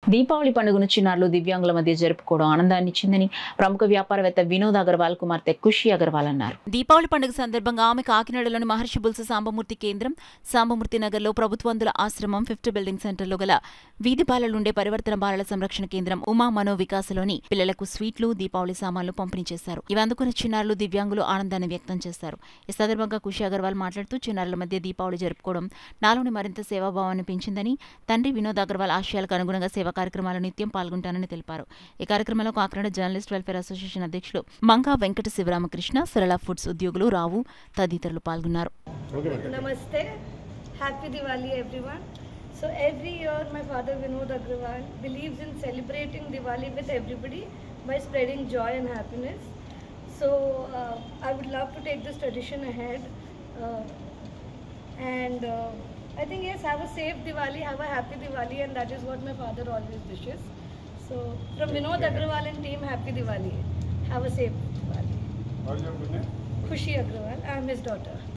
దీపావళి పండుగను చిన్నారులు దివ్యాంగుల మధ్య జరుపుకోవడం ఆనందాన్ని ఇచ్చిందని ప్రముఖ వ్యాపారవేత్త వినోద్ అగర్వాల్ కుమార్తె ఖుషి అగర్వాల్ అన్నారు దీపావళి పండుగ సందర్భంగా ఆమె కాకినాడలోని మహర్షి బుల్స సాంబమూర్తి కేంద్రం సాంబమూర్తి నగర్లో ప్రభుత్వందుల ఆశ్రమం ఫిఫ్త్ బిల్డింగ్ సెంటర్లో గల వీధి బాలలుండే పరివర్తన బాలల సంరక్షణ కేంద్రం ఉమా మనో వికాసలోని పిల్లలకు స్వీట్లు దీపావళి సామాన్లు పంపిణీ చేశారు ఇవి అందుకున్న చిన్నారులు దివ్యాంగులు ఆనందాన్ని వ్యక్తం చేశారు ఈ సందర్భంగా ఖుషి అగర్వాల్ మాట్లాడుతూ చిన్నారుల మధ్య దీపావళి జరుపుకోవడం నాలోని మరింత సేవాభావాన్ని పెంచిందని తండ్రి వినోద్ అగర్వాల్ ఆశయాలకు అనుగుణంగా సేవా కార్యక్రమాల్లో నిత్యం పాల్గొంటానని తెలిపారు ఈ కార్యక్రమంలో కాకినాడ జర్నలిస్ట్ వెల్ఫేర్ అసోసియేషన్ అధ్యక్షులు మంగా వెంకట శివరామకృష్ణ సరళ ఫుడ్స్ ఉద్యోగులు రావు తదితరులు పాల్గొన్నారు Namaste. Happy Diwali, everyone. So every year, my father Vinod Agrawal believes in celebrating Diwali with everybody by spreading joy and happiness. So uh, I would love to take this tradition ahead. Uh, and uh, I think yes, have a safe Diwali, have a happy Diwali, and that is what my father always wishes. So from Vinod Agrawal and team, happy Diwali. Have a safe Diwali. Khushi Agrawal, I am his daughter.